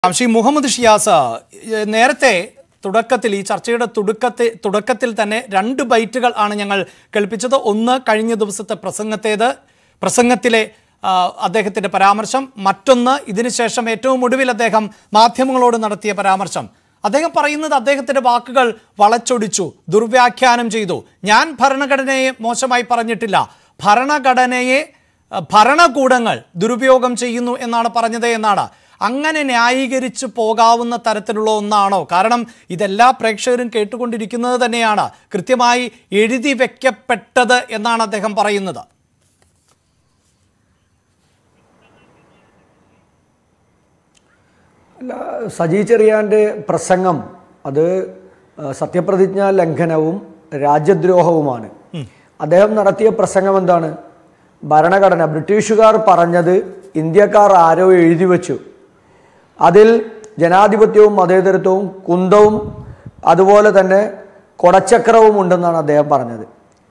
ശ്രീ മുഹമ്മദ് ഷിയാസ് ഏഹ് നേരത്തെ തുടക്കത്തിൽ ഈ ചർച്ചയുടെ തുടക്കത്തിൽ തുടക്കത്തിൽ തന്നെ രണ്ട് ബൈറ്റുകൾ ആണ് ഞങ്ങൾ കേൾപ്പിച്ചത് ഒന്ന് കഴിഞ്ഞ ദിവസത്തെ പ്രസംഗത്തേത് പ്രസംഗത്തിലെ ആ, അദ്ദേഹത്തിന്റെ പരാമർശം മറ്റൊന്ന് ഇതിനുശേഷം ഏറ്റവും ഒടുവിൽ അദ്ദേഹം മാധ്യമങ്ങളോട് നടത്തിയ പരാമർശം അദ്ദേഹം പറയുന്നത് അദ്ദേഹത്തിന്റെ വാക്കുകൾ വളച്ചൊടിച്ചു ദുർവ്യാഖ്യാനം ചെയ്തു ഞാൻ ഭരണഘടനയെ മോശമായി പറഞ്ഞിട്ടില്ല ഭരണഘടനയെ അഹ് ഭരണകൂടങ്ങൾ ദുരുപയോഗം ചെയ്യുന്നു എന്നാണ് പറഞ്ഞത് എന്നാണ് അങ്ങനെ ന്യായീകരിച്ചു പോകാവുന്ന തരത്തിലുള്ള ഒന്നാണോ കാരണം ഇതെല്ലാ പ്രേക്ഷകരും കേട്ടുകൊണ്ടിരിക്കുന്നത് തന്നെയാണ് കൃത്യമായി എഴുതി വെക്കപ്പെട്ടത് എന്നാണ് അദ്ദേഹം പറയുന്നത് അല്ല, സജി ചെറിയാൻ്റെ പ്രസംഗം അത് ആ, സത്യപ്രതിജ്ഞാ ലംഘനവും രാജ്യദ്രോഹവുമാണ് അദ്ദേഹം നടത്തിയ പ്രസംഗം എന്താണ് ഭരണഘടന ബ്രിട്ടീഷുകാർ പറഞ്ഞത് ഇന്ത്യക്കാർ ആരോ എഴുതി വച്ചു അതിൽ ജനാധിപത്യവും മതേതരത്വവും കുന്തവും അതുപോലെ തന്നെ കൊടച്ചക്രവും ഉണ്ടെന്നാണ് അദ്ദേഹം പറഞ്ഞത്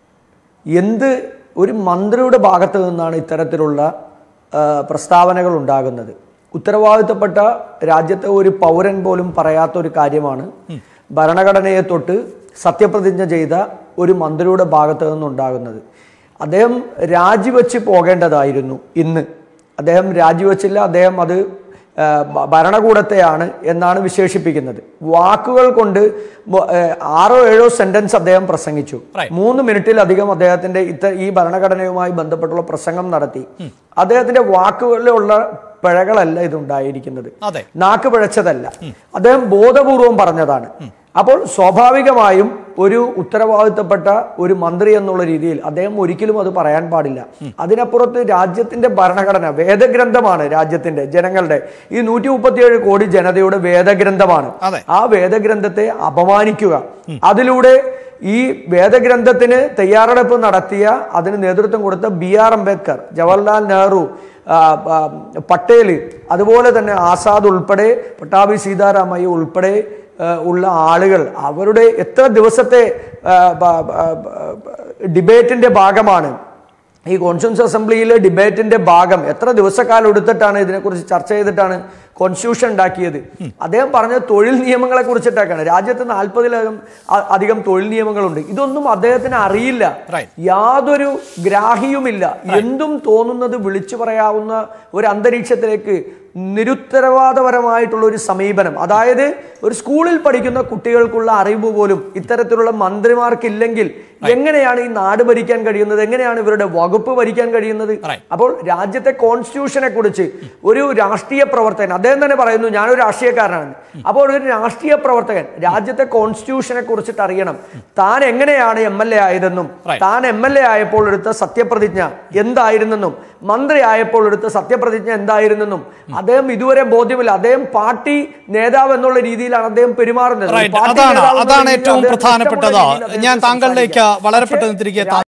എന്ത് ഒരു മന്ത്രിയുടെ ഭാഗത്ത് നിന്നാണ് ഇത്തരത്തിലുള്ള ആ, പ്രസ്താവനകൾ ഉണ്ടാകുന്നത് ഉത്തരവാദിത്തപ്പെട്ട രാജ്യത്തെ ഒരു പൗരൻ പോലും പറയാത്ത ഒരു കാര്യമാണ് ഭരണഘടനയെ തൊട്ട് സത്യപ്രതിജ്ഞ ചെയ്ത ഒരു മന്ത്രിയുടെ ഭാഗത്ത് നിന്നുണ്ടാകുന്നത് അദ്ദേഹം രാജിവെച്ച് പോകേണ്ടതായിരുന്നു ഇന്ന് അദ്ദേഹം രാജിവെച്ചില്ല അദ്ദേഹം അത് ആ, ഭ- ഭരണകൂടത്തെയാണ് എന്നാണ് വിശേഷിപ്പിക്കുന്നത് വാക്കുകൾ കൊണ്ട് മൊ- ഏ, ആറോ ഏഴോ സെന്റൻസ് അദ്ദേഹം പ്രസംഗിച്ചു Right. മൂന്ന് മിനിറ്റിലധികം അദ്ദേഹത്തിന്റെ ഇത്ത ഈ ഭരണഘടനയുമായി ബന്ധപ്പെട്ടുള്ള പ്രസംഗം നടത്തി അദ്ദേഹത്തിന്റെ വാക്കുകളിലുള്ള പിഴകളല്ല ഇതുണ്ടായിരിക്കുന്നത് അതെ നാക്ക് പിഴച്ചതല്ല അദ്ദേഹം ബോധപൂർവം പറഞ്ഞതാണ് അപ്പോൾ സ്വാഭാവികമായും ഒരു ഉത്തരവാദിത്തപ്പെട്ട ഒരു മന്ത്രി എന്നുള്ള രീതിയിൽ അദ്ദേഹം ഒരിക്കലും അത് പറയാൻ പാടില്ല അതിനപ്പുറത്ത് രാജ്യത്തിന്റെ ഭരണഘടന വേദഗ്രന്ഥമാണ് രാജ്യത്തിന്റെ ജനങ്ങളുടെ ഈ നൂറ്റി മുപ്പത്തിയേഴ് കോടി ജനതയുടെ വേദഗ്രന്ഥമാണ് അതെ. ആ വേദഗ്രന്ഥത്തെ അപമാനിക്കുക അതിലൂടെ ഈ വേദഗ്രന്ഥത്തിന് തയ്യാറെടുപ്പ് നടത്തിയ അതിന് നേതൃത്വം കൊടുത്ത ബി ആർ അംബേദ്കർ ജവഹർലാൽ നെഹ്റു ആ, ആ, പട്ടേൽ അതുപോലെ തന്നെ ആസാദ് ഉൾപ്പെടെ പട്ടാഭി സീതാരാമയ്യ ഉൾപ്പെടെ ആ, ഉള്ള ആളുകൾ അവരുടെ എത്ര ദിവസത്തെ ആ, ബ- ബ- ബ- ഡിബേറ്റിന്റെ ഭാഗമാണ് ഈ കോൺസ്റ്റിറ്റ്യൂൻസ് അസംബ്ലിയിലെ ഡിബേറ്റിന്റെ ഭാഗം എത്ര ദിവസക്കാലം എടുത്തിട്ടാണ് ഇതിനെക്കുറിച്ച് ചർച്ച ചെയ്തിട്ടാണ് കോൺസ്റ്റിറ്റ്യൂഷൻ ഉണ്ടാക്കിയത് അദ്ദേഹം പറഞ്ഞത് തൊഴിൽ നിയമങ്ങളെ കുറിച്ചിട്ടൊക്കെയാണ് രാജ്യത്ത് നാൽപ്പതിലധികം അ- അധികം തൊഴിൽ നിയമങ്ങളുണ്ട് ഇതൊന്നും അദ്ദേഹത്തിന് അറിയില്ല Right. യാതൊരു ഗ്രാഹിയുമില്ല എന്തും തോന്നുന്നത് വിളിച്ചു പറയാവുന്ന ഒരു അന്തരീക്ഷത്തിലേക്ക് നിരുത്തരവാദപരമായിട്ടുള്ള ഒരു സമീപനം അതായത് ഒരു സ്കൂളിൽ പഠിക്കുന്ന കുട്ടികൾക്കുള്ള അറിവ് പോലും ഇത്തരത്തിലുള്ള മന്ത്രിമാർക്കില്ലെങ്കിൽ എങ്ങനെയാണ് ഈ നാട് ഭരിക്കാൻ കഴിയുന്നത് എങ്ങനെയാണ് ഇവരുടെ വകുപ്പ് ഭരിക്കാൻ കഴിയുന്നത് Right. അപ്പോൾ രാജ്യത്തെ കോൺസ്റ്റിറ്റ്യൂഷനെ കുറിച്ച് ഒരു രാഷ്ട്രീയ പ്രവർത്തകൻ അദ്ദേഹം തന്നെ പറയുന്നു ഞാനൊരു രാഷ്ട്രീയക്കാരനാണ് അപ്പോൾ ഒരു രാഷ്ട്രീയ പ്രവർത്തകൻ രാജ്യത്തെ കോൺസ്റ്റിറ്റ്യൂഷനെ കുറിച്ചിട്ട് അറിയണം താൻ എങ്ങനെയാണ് എം എൽ എ ആയതെന്നും Right. താൻ എം എൽ എ ആയപ്പോൾ എടുത്ത സത്യപ്രതിജ്ഞ എന്തായിരുന്നെന്നും മന്ത്രി ആയപ്പോൾ എടുത്ത സത്യപ്രതിജ്ഞ എന്തായിരുന്നെന്നും അദ്ദേഹം ഇതുവരെ ബോധ്യമില്ല അദ്ദേഹം പാർട്ടി നേതാവ് എന്നുള്ള രീതിയിലാണ് അദ്ദേഹം പെരുമാറുന്നത് റൈറ്റ് പാർട്ടി അതാണ് നേതാവ് എന്നുള്ള അതാണ് രീതിയിൽ ഏറ്റവും അദ്ദേഹം പ്രധാനപ്പെട്ടത് ഇഷ്ടമുള്ള രീതിയിൽ അദ്ദേഹം ഞാൻ താങ്കളിലേക്ക് സംസാരിക്കാം. വളരെ പക്ഷേ പെട്ടെന്ന് തിരികെ